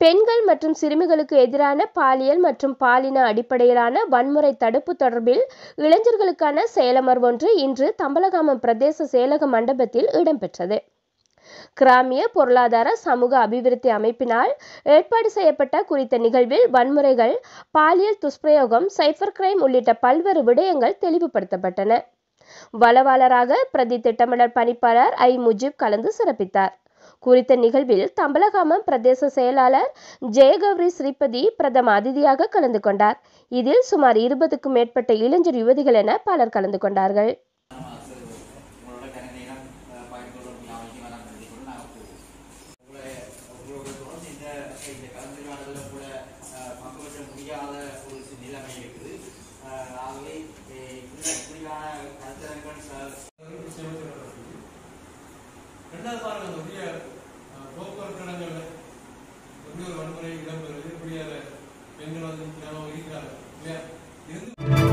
பெண்கள் மற்றும் சிறுமிகளுக்கு எதிரான பாலியல் மற்றும் பாலின அடிப்படையிலான வன்முறை தடுப்பு தொடர்பில் இளைஞர்களுக்கான செயலமர்வு ஒன்று இன்று தம்பலகாமம் பிரதேச செயலக மண்டபத்தில் இடம்பெற்றது கிராமிய பொருளாதார சமூக அபிவிருத்தி அமைப்பினால் ஏற்பாடு செய்யப்பட்ட குறித்த நிகழ்வில் வன்முறைகள் பாலியல் துஷ்பிரயோகம் சைபர் கிரைம் உள்ளிட்ட பல்வேறு விடயங்கள் தெளிவுபடுத்தப்பட்டன வளவாளராக பிரதி திட்டமிடல் பணிப்பாளர் ஐ முஜிப் கலந்து சிறப்பித்தார் குறித்த நிகழ்வில் தம்பலகாமம் பிரதேச செயலாளர் ஜெயகௌரி ஸ்ரீபதி பிரதம அதிதியாக கலந்து கொண்டார் இதில் சுமார் இருபதுக்கும் மேற்பட்ட இளைஞர் யுவதிகள் என பலர் கலந்து கொண்டார்கள் உங்களோட கன நேரம் அஹ், பகிர்ந்து கொள்ள முடியாமல் நான் நன்றி கொண்டு நாங்கள் போவோம் உங்களை உங்களோட தொடர்ந்து இந்த இந்த கலந்துரையாடலில் கூட அஹ், பங்கு பெற்ற முடியாத ஒரு சி- நிலைமை இருக்குது அஹ், ஆகவே அஹ், இந்த இப்படியான கருத்தரங்கள் ச- ரெண்டாவது பாருங்க அந்த புதிய அஹ், போக்குவரத்து இடங்கள்ல எப்படி ஒரு வன்முறை இடம்பெறுது எப்படி அதை பெண்கள் வந்து இருக்கிறாங்க இல்லையா இருந்து